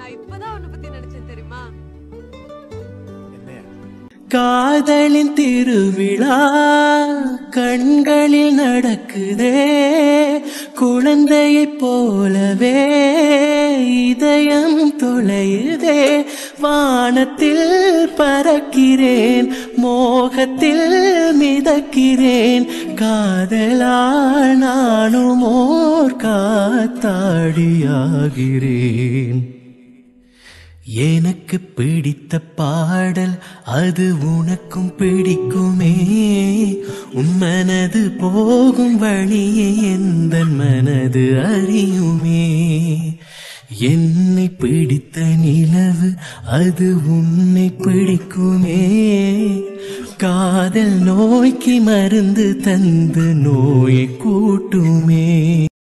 நான் இப்பதான் உன்னை பத்தி நினைச்சேன் தெரியுமா காதலின் திருவிழா கண்களில் நடக்குதே குழந்தையைப் போலவே இதயம் தொலையுதே வானத்தில் பறக்கிறேன் மோகத்தில் மிதக்கிறேன் காதலால் நானும் ஓர் காத்தாடியாகிறேன் எனக்கு பிடித்த பாடல் அது உனக்கும் பிடிக்குமே உன் மனது போகும் வழியை எந்த மனது அறியுமே என்னை பிடித்த நிலவு அது உன்னை பிடிக்குமே காதல் நோய்க்கு மருந்து தந்து நோயை கூட்டுமே